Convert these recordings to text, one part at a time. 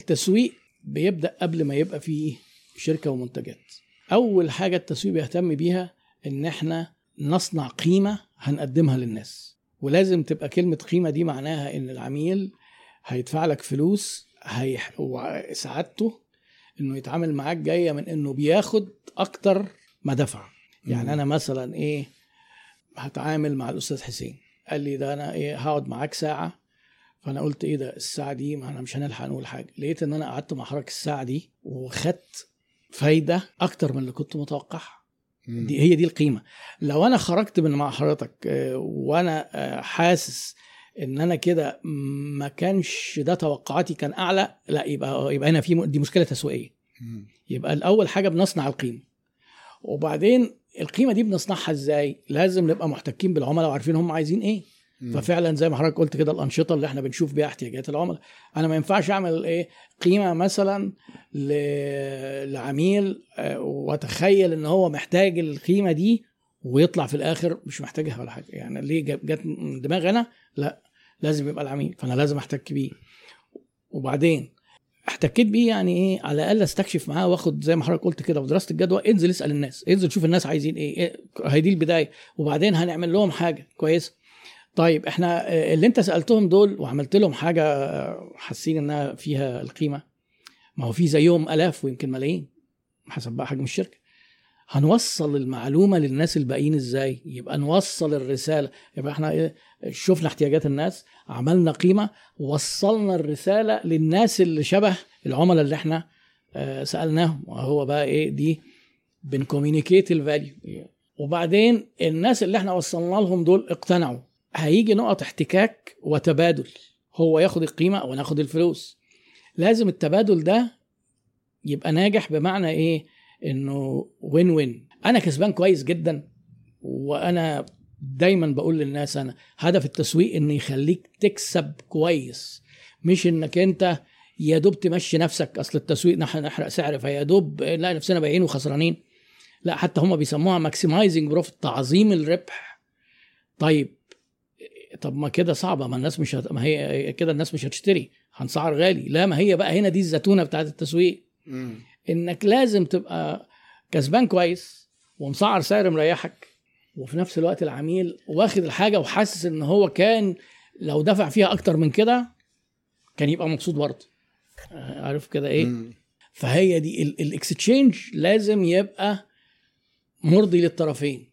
التسويق بيبدا قبل ما يبقى فيه شركه ومنتجات اول حاجه التسويق بيهتم بيها ان احنا نصنع قيمه هنقدمها للناس ولازم تبقى كلمه قيمه دي معناها ان العميل هيدفع لك فلوس هي سعادته انه يتعامل معاك جايه من انه بياخد اكتر ما دفع يعني مم. انا مثلا ايه هتعامل مع الاستاذ حسين قال لي ده انا ايه هقعد معاك ساعه فانا قلت ايه ده الساعه دي ما احنا مش هنلحق نقول حاجه لقيت ان انا قعدت مع حضرتك الساعه دي وخدت فايده اكتر من اللي كنت متوقعها مم. دي هي دي القيمه لو انا خرجت من مع حضرتك آه، وانا آه، حاسس ان انا كده ما كانش ده توقعاتي كان اعلى لا يبقى يبقى هنا في م- دي مشكله تسويقيه مم. يبقى الاول حاجه بنصنع القيمه وبعدين القيمه دي بنصنعها ازاي لازم نبقى محتكين بالعملاء وعارفين هم عايزين ايه مم. ففعلا زي ما حضرتك قلت كده الانشطه اللي احنا بنشوف بيها احتياجات العملاء انا ما ينفعش اعمل ايه قيمه مثلا ل... لعميل آه، واتخيل ان هو محتاج القيمه دي ويطلع في الاخر مش محتاجها ولا حاجه يعني ليه جت جت من دماغي انا لا لازم يبقى العميل فانا لازم احتك بيه وبعدين احتكيت بيه يعني ايه على الاقل استكشف معاه واخد زي ما حضرتك قلت كده في دراسه الجدوى انزل اسال الناس انزل شوف الناس عايزين ايه, إيه هي دي البدايه وبعدين هنعمل لهم حاجه كويسه طيب احنا آه، اللي انت سالتهم دول وعملت لهم حاجه آه، حاسين انها فيها القيمه ما هو في زيهم الاف ويمكن ملايين حسب بقى حجم الشركه هنوصل المعلومه للناس الباقيين ازاي يبقى نوصل الرساله يبقى احنا ايه شفنا احتياجات الناس عملنا قيمه وصلنا الرساله للناس اللي شبه العملاء اللي احنا آه، سالناهم وهو بقى ايه دي بنكومينيكيت الفاليو وبعدين الناس اللي احنا وصلنا لهم دول اقتنعوا هيجي نقط احتكاك وتبادل هو ياخد القيمه وناخد الفلوس لازم التبادل ده يبقى ناجح بمعنى ايه انه وين وين انا كسبان كويس جدا وانا دايما بقول للناس انا هدف التسويق ان يخليك تكسب كويس مش انك انت يا دوب تمشي نفسك اصل التسويق نحن نحرق سعر فيا دوب نلاقي نفسنا بايعين وخسرانين لا حتى هم بيسموها ماكسمايزنج بروفيت تعظيم الربح طيب طب ما كده صعبه ما الناس مش هت... ما هي كده الناس مش هتشتري هنسعر غالي لا ما هي بقى هنا دي الزتونه بتاعت التسويق مم. انك لازم تبقى كسبان كويس ومسعر سعر مريحك وفي نفس الوقت العميل واخد الحاجه وحاسس ان هو كان لو دفع فيها اكتر من كده كان يبقى مبسوط برضه آه، عارف كده ايه مم. فهي دي الاكستشينج لازم يبقى مرضي للطرفين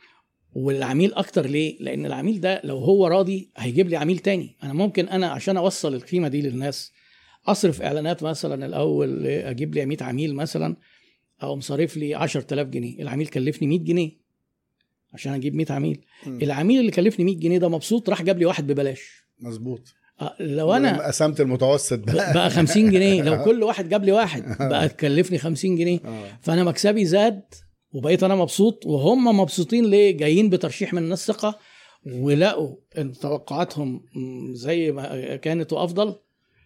والعميل اكتر ليه لان العميل ده لو هو راضي هيجيب لي عميل تاني انا ممكن انا عشان اوصل القيمه دي للناس اصرف اعلانات مثلا الاول اجيب لي 100 عميل مثلا او مصاريف لي 10000 جنيه العميل كلفني 100 جنيه عشان اجيب 100 عميل مم. العميل اللي كلفني 100 جنيه ده مبسوط راح جاب لي واحد ببلاش مظبوط آه، لو انا قسمت المتوسط بقى بقى 50 جنيه لو كل واحد جاب لي واحد بقى تكلفني 50 جنيه آه. فانا مكسبي زاد وبقيت انا مبسوط وهم مبسوطين ليه جايين بترشيح من الناس ثقه ولقوا ان توقعاتهم م، زي ما كانت وافضل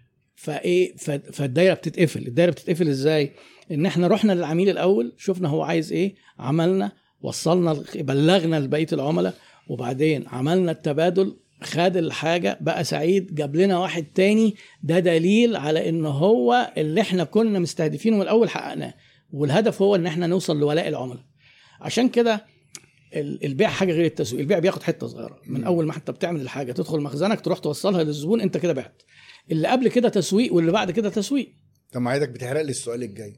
فايه ف- فالدايره بتتقفل الدايره بتتقفل ازاي ان احنا رحنا للعميل الاول شفنا هو عايز ايه عملنا وصلنا الخ- بلغنا لبقيه العملاء وبعدين عملنا التبادل خد الحاجة بقى سعيد جاب لنا واحد تاني ده دليل على ان هو اللي احنا كنا مستهدفينه من الاول حققناه والهدف هو ان احنا نوصل لولاء العملاء عشان كده ال- البيع حاجه غير التسويق البيع بياخد حته صغيره من اول ما انت بتعمل الحاجه تدخل مخزنك تروح توصلها للزبون انت كده بعت اللي قبل كده تسويق واللي بعد كده تسويق طب ما عايزك بتحرق لي السؤال الجاي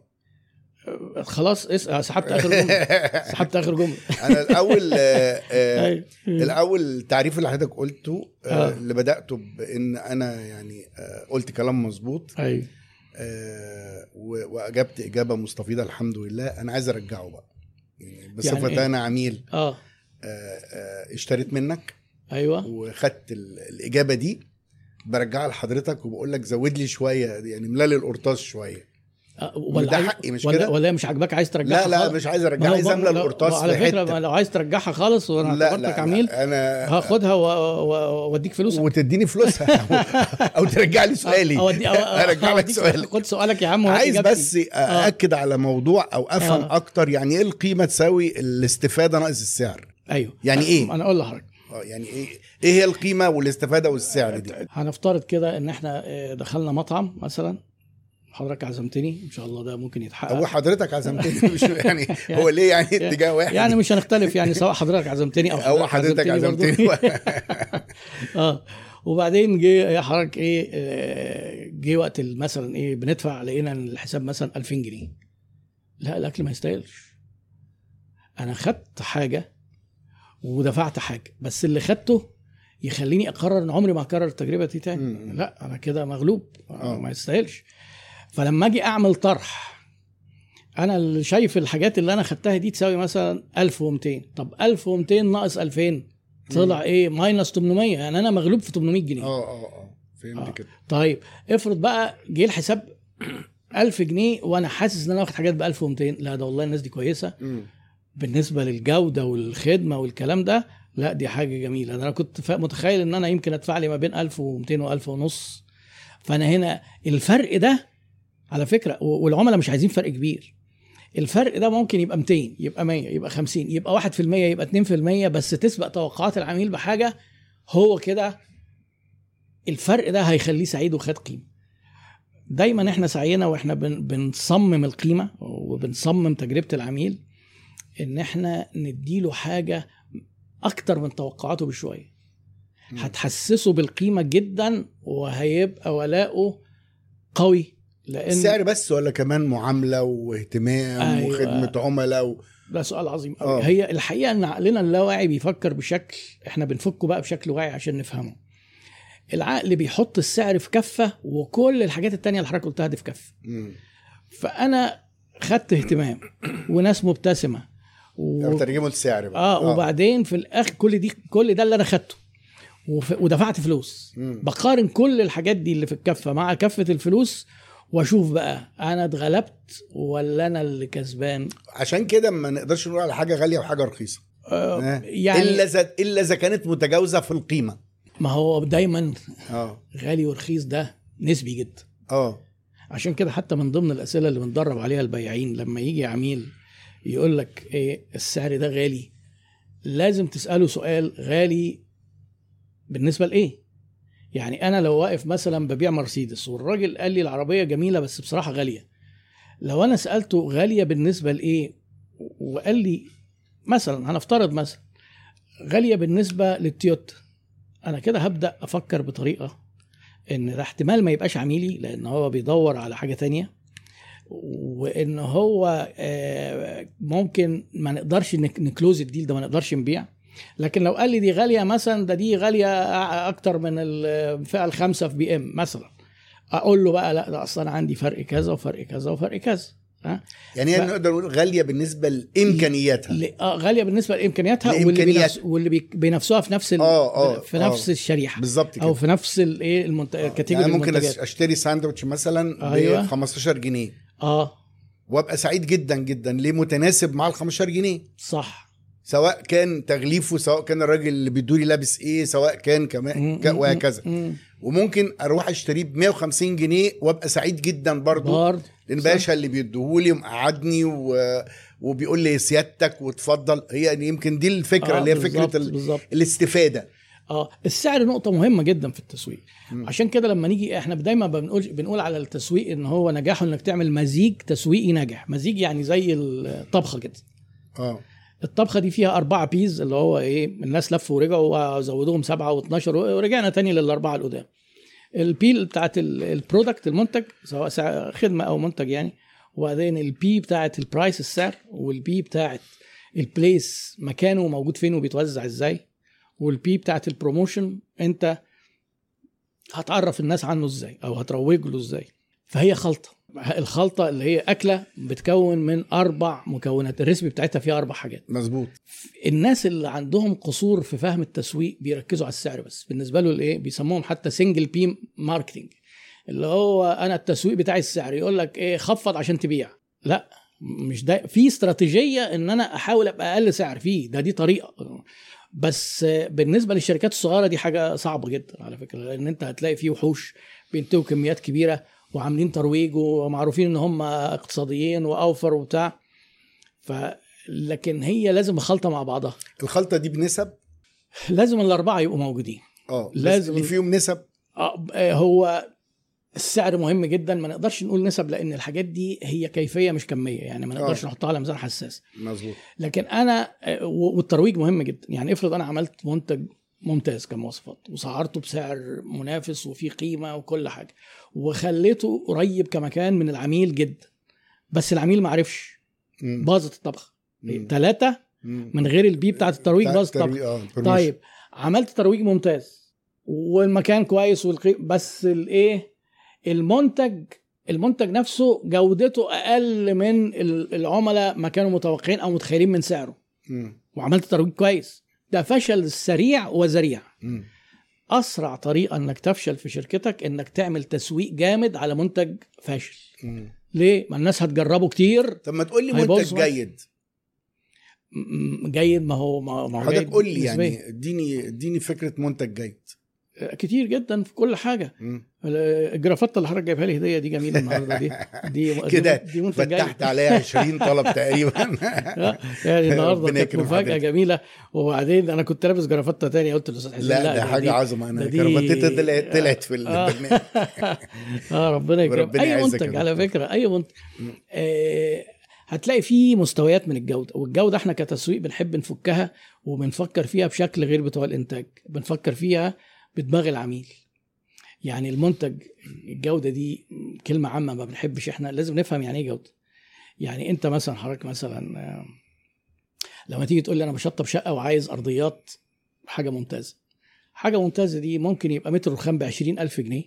أه، خلاص اسال سحبت اخر جمله سحبت اخر جمله انا الاول آه، آه، أيوة. الاول التعريف اللي حضرتك قلته آه، آه. اللي بداته بان انا يعني آه، قلت كلام مظبوط ايوه آه، و- واجبت اجابه مستفيضه الحمد لله انا عايز ارجعه بقى يعني بصفه يعني إيه؟ انا عميل اه آه، آه، اشتريت منك ايوه وخدت ال- الاجابه دي برجعها لحضرتك وبقول لك زود لي شويه يعني ملالي القرطاس شويه آه، وده عايز- حقي مش ولا كده؟ ولا مش عاجباك عايز ترجعها لا لا خالص؟ مش عايز ما ارجعها هو عايز بقى- املى لو- القرطاس على في فكره حته ما لو عايز ترجعها خالص وانا لا اعتبرتك لا عميل انا هاخدها و- و- واديك فلوسك وتديني فلوسها او ترجع لي سؤالي أودي- أو- ارجع لك أوديك- سؤالك خد سؤالك يا عم وهات عايز إجابتي. بس ااكد على موضوع او افهم آه. اكتر يعني ايه القيمه تساوي الاستفاده ناقص السعر ايوه يعني إيه؟ انا اقول لحضرتك آه، يعني ايه ايه هي القيمه والاستفاده والسعر دي هنفترض كده ان احنا آه، دخلنا مطعم مثلا حضرتك عزمتني ان شاء الله ده ممكن يتحقق هو حضرتك عزمتني مش يعني هو ليه يعني اتجاه واحد يعني مش هنختلف يعني سواء حضرتك عزمتني او هو حضرتك عزمتني برضو. اه وبعدين جه يا حضرتك ايه آه، جه وقت ال- مثلا ايه بندفع لقينا إن الحساب مثلا 2000 جنيه لا الاكل ما يستاهلش انا خدت حاجه ودفعت حاجه بس اللي خدته يخليني اقرر ان عمري ما هكرر التجربه دي تاني مم. لا انا كده مغلوب آه. ما يستاهلش فلما اجي اعمل طرح انا اللي شايف الحاجات اللي انا خدتها دي تساوي مثلا 1200 طب 1200 ناقص 2000 طلع ايه ماينس 800 يعني انا مغلوب في 800 جنيه اه اه اه فهمت آه. كده طيب افرض بقى جه الحساب 1000 جنيه وانا حاسس ان انا واخد حاجات ب 1200 لا ده والله الناس دي كويسه مم. بالنسبه للجوده والخدمه والكلام ده لا دي حاجه جميله ده انا كنت فا- متخيل ان انا يمكن ادفع لي ما بين 1200 و1000 ونص فانا هنا الفرق ده على فكره و- والعملاء مش عايزين فرق كبير الفرق ده ممكن يبقى 200 يبقى 100 يبقى 50 يبقى 1% يبقى 2% بس تسبق توقعات العميل بحاجه هو كده الفرق ده هيخليه سعيد وخد قيمه دايما احنا سعينا واحنا بن بنصمم القيمه وبنصمم تجربه العميل ان احنا نديله حاجه اكتر من توقعاته بشويه مم. هتحسسه بالقيمه جدا وهيبقى ولاؤه قوي لان السعر بس ولا كمان معامله واهتمام أيوة. وخدمه عملاء و... ده سؤال عظيم قوي آه. هي الحقيقه ان عقلنا اللاواعي بيفكر بشكل احنا بنفكه بقى بشكل واعي عشان نفهمه العقل بيحط السعر في كفه وكل الحاجات التانية اللي حضرتك قلتها دي في كفه مم. فانا خدت اهتمام وناس مبتسمه و... او ترجمه السعر بقى اه وبعدين في الاخر كل دي كل ده اللي انا خدته وف... ودفعت فلوس مم. بقارن كل الحاجات دي اللي في الكفه مع كفه الفلوس واشوف بقى انا اتغلبت ولا انا اللي كسبان عشان كده ما نقدرش نقول على حاجه غاليه وحاجه رخيصه آه آه. يعني الا اذا الا اذا كانت متجاوزه في القيمه ما هو دايما اه غالي ورخيص ده نسبي جدا اه عشان كده حتى من ضمن الاسئله اللي بندرب عليها البياعين لما يجي عميل يقول لك ايه السعر ده غالي لازم تساله سؤال غالي بالنسبه لايه يعني انا لو واقف مثلا ببيع مرسيدس والراجل قال لي العربيه جميله بس بصراحه غاليه لو انا سالته غاليه بالنسبه لايه وقال لي مثلا هنفترض مثلا غاليه بالنسبه للتويوتا انا كده هبدا افكر بطريقه ان ده احتمال ما يبقاش عميلي لان هو بيدور على حاجه تانية وان هو آه، ممكن ما نقدرش نك- نكلوز الديل ده ما نقدرش نبيع لكن لو قال لي دي غاليه مثلا ده دي غاليه اكتر من الفئه الخامسه في بي ام مثلا اقول له بقى لا ده اصلا انا عندي فرق كذا وفرق كذا وفرق كذا ها يعني هي ف- نقدر نقول غاليه بالنسبه لامكانياتها ل- آه، غاليه بالنسبه لامكانياتها واللي لإمكانيات. بينافس واللي بي- بينافسوها في نفس ال- آه، آه، في آه. نفس الشريحه بالظبط كده او في نفس الايه المنت... يعني كاتيجوري ممكن المنتجات اشتري ساندوتش مثلا ب أيوة. 15 جنيه اه وابقى سعيد جدا جدا ليه متناسب مع ال 15 جنيه صح سواء كان تغليفه سواء كان الراجل اللي بيدوري لابس ايه سواء كان كمان ك- وهكذا مم. وممكن اروح اشتريه ب 150 جنيه وابقى سعيد جدا برضو برضه لان صح. باشا اللي بيديهولي مقعدني و... وبيقول لي سيادتك وتفضل هي يعني يمكن دي الفكره آه، اللي هي بالظبط، فكره ال... بالظبط الاستفاده اه السعر نقطة مهمة جدا في التسويق مم. عشان كده لما نيجي احنا دايما بنقول بنقول على التسويق ان هو نجاحه انك تعمل مزيج تسويقي ناجح مزيج يعني زي الطبخة كده اه الطبخة دي فيها أربعة بيز اللي هو إيه الناس لفوا ورجعوا وزودوهم سبعة و12 ورجعنا تاني للأربعة القدام البي بتاعت ال- البرودكت المنتج سواء سع- خدمة أو منتج يعني وبعدين البي بتاعت البرايس السعر والبي بتاعت البليس مكانه موجود فين وبيتوزع ازاي والبي بتاعت البروموشن انت هتعرف الناس عنه ازاي او هتروج له ازاي فهي خلطه الخلطه اللي هي اكله بتكون من اربع مكونات الريسبي بتاعتها فيها اربع حاجات مظبوط الناس اللي عندهم قصور في فهم التسويق بيركزوا على السعر بس بالنسبه له الايه بيسموهم حتى سنجل بي ماركتنج اللي هو انا التسويق بتاعي السعر يقول لك ايه خفض عشان تبيع لا مش ده في استراتيجيه ان انا احاول ابقى اقل سعر فيه ده دي طريقه بس بالنسبه للشركات الصغيره دي حاجه صعبه جدا على فكره لان انت هتلاقي فيه وحوش بينتجوا كميات كبيره وعاملين ترويج ومعروفين ان هم اقتصاديين واوفر وبتاع ف لكن هي لازم خلطه مع بعضها الخلطه دي بنسب لازم الاربعه يبقوا موجودين اه لازم- لازم اللي فيهم نسب آه، هو السعر مهم جدا ما نقدرش نقول نسب لان الحاجات دي هي كيفيه مش كميه يعني ما نقدرش آه. نحطها على ميزان حساس مظبوط لكن انا آه، و- والترويج مهم جدا يعني افرض انا عملت منتج ممتاز كمواصفات وسعرته بسعر منافس وفيه قيمه وكل حاجه وخليته قريب كمكان من العميل جدا بس العميل ما عرفش مم. باظت الطبخه مم. ثلاثه مم. من غير البي بتاعت الترويج بتاع باظت الطبخه الترويج، اه promotion. طيب عملت ترويج ممتاز والمكان كويس والقي... بس الايه المنتج المنتج نفسه جودته اقل من ال- العملاء ما كانوا متوقعين او متخيلين من سعره مم. وعملت ترويج كويس ده فشل سريع وذريع مم. اسرع طريقه انك تفشل في شركتك انك تعمل تسويق جامد على منتج فاشل مم. ليه ما الناس هتجربه كتير طب ما تقول لي هيبوظ منتج معاك. جيد م- م- جيد ما هو ما ما هو حضرتك جيد قول لي نسبياً. يعني اديني اديني فكره منتج جيد كتير جدا في كل حاجه مم. الجرافته اللي حضرتك جايبها لي هديه دي جميله النهارده دي دي كده دي منتج جيد. فتحت عليها 20 طلب تقريبا آه، يعني النهارده ربنا كانت يكرم مفاجاه حضرتك. جميله وبعدين انا كنت لابس جرافته تانية قلت للاستاذ حسين لا ده دي- حاجه عظمه انا ده دي- كرافتتي طلعت طلعت في آه. البرنامج اه ربنا يكرم وربنا اي يعزك منتج يا على دكتور. فكره اي منتج مم. آه هتلاقي فيه مستويات من الجوده والجوده احنا كتسويق بنحب نفكها وبنفكر فيها بشكل غير بتوع الانتاج بنفكر فيها بدماغ العميل يعني المنتج الجوده دي كلمه عامه ما بنحبش احنا لازم نفهم يعني ايه جوده يعني انت مثلا حضرتك مثلا آه، لما تيجي تقول لي انا بشطب شقه وعايز ارضيات حاجه ممتازه حاجه ممتازه دي ممكن يبقى متر رخام ب ألف جنيه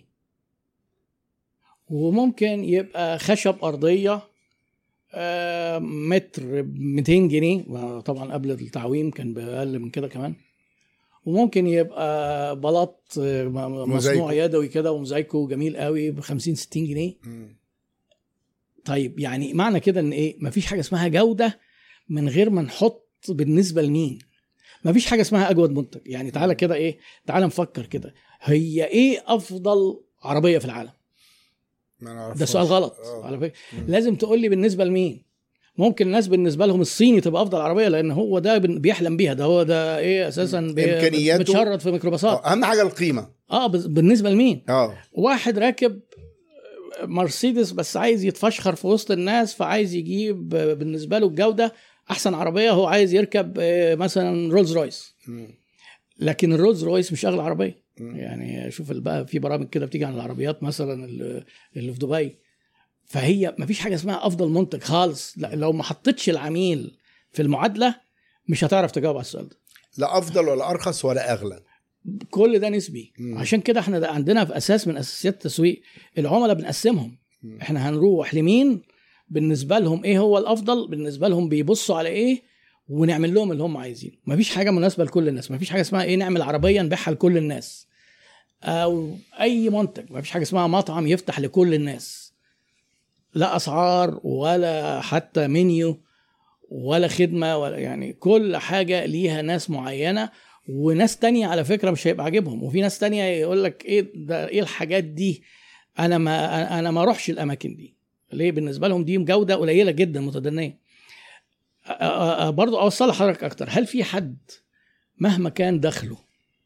وممكن يبقى خشب ارضيه آه، متر ب 200 جنيه طبعا قبل التعويم كان باقل من كده كمان وممكن يبقى بلاط آه، م- م- موزايكو. مصنوع يدوي كده وموزايكو جميل قوي ب 50 60 جنيه مم. طيب يعني معنى كده ان ايه مفيش حاجه اسمها جوده من غير ما نحط بالنسبه لمين مفيش حاجه اسمها اجود منتج يعني تعالى كده ايه تعالى نفكر كده هي ايه افضل عربيه في العالم ما نعرفهاش. ده سؤال غلط آه. على فكره مم. لازم تقول لي بالنسبه لمين ممكن الناس بالنسبه لهم الصيني تبقى افضل عربيه لان هو ده بن- بيحلم بيها ده هو ده ايه اساسا بي- إمكانياته- بتشرد في ميكروباصات آه، اهم حاجه القيمه اه بس- بالنسبه لمين اه واحد راكب مرسيدس بس عايز يتفشخر في وسط الناس فعايز يجيب بالنسبه له الجوده احسن عربيه هو عايز يركب آه، مثلا رولز رويس مم. لكن الرولز رويس مش اغلى عربيه مم. يعني شوف ال- بقى في برامج كده بتيجي عن العربيات مثلا اللي اللي في دبي فهي ما فيش حاجه اسمها افضل منتج خالص لا لو ما حطيتش العميل في المعادله مش هتعرف تجاوب على السؤال ده لا افضل ولا ارخص ولا اغلى كل ده نسبي مم. عشان كده احنا ده عندنا في اساس من اساسيات التسويق العملاء بنقسمهم مم. احنا هنروح لمين بالنسبه لهم ايه هو الافضل بالنسبه لهم بيبصوا على ايه ونعمل لهم اللي هم عايزينه مفيش حاجه مناسبه لكل الناس مفيش حاجه اسمها ايه نعمل عربيه نبيعها لكل الناس او اي منتج مفيش حاجه اسمها مطعم يفتح لكل الناس لا اسعار ولا حتى منيو ولا خدمه ولا يعني كل حاجه ليها ناس معينه وناس تانية على فكره مش هيبقى عاجبهم وفي ناس تانية يقول لك ايه ده ايه الحاجات دي انا ما انا ما اروحش الاماكن دي ليه بالنسبه لهم دي جوده قليله جدا متدنيه أ- أ- أ- برضو اوصل لحضرتك اكتر هل في حد مهما كان دخله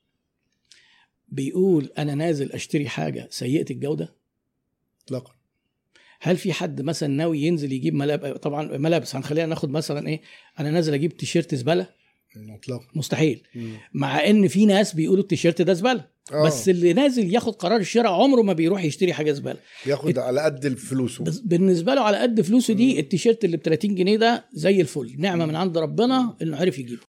بيقول انا نازل اشتري حاجه سيئه الجوده اطلاقا هل في حد مثلا ناوي ينزل يجيب ملابس طبعا ملابس هنخلينا ناخد مثلا ايه انا نازل اجيب تيشيرت زباله اطلاقا مستحيل مم. مع ان في ناس بيقولوا التيشيرت ده زباله آه. بس اللي نازل ياخد قرار الشراء عمره ما بيروح يشتري حاجه زباله ياخد على قد فلوسه بس بالنسبه له على قد فلوسه دي التيشيرت اللي ب 30 جنيه ده زي الفل نعمه من عند ربنا انه عرف يجيبه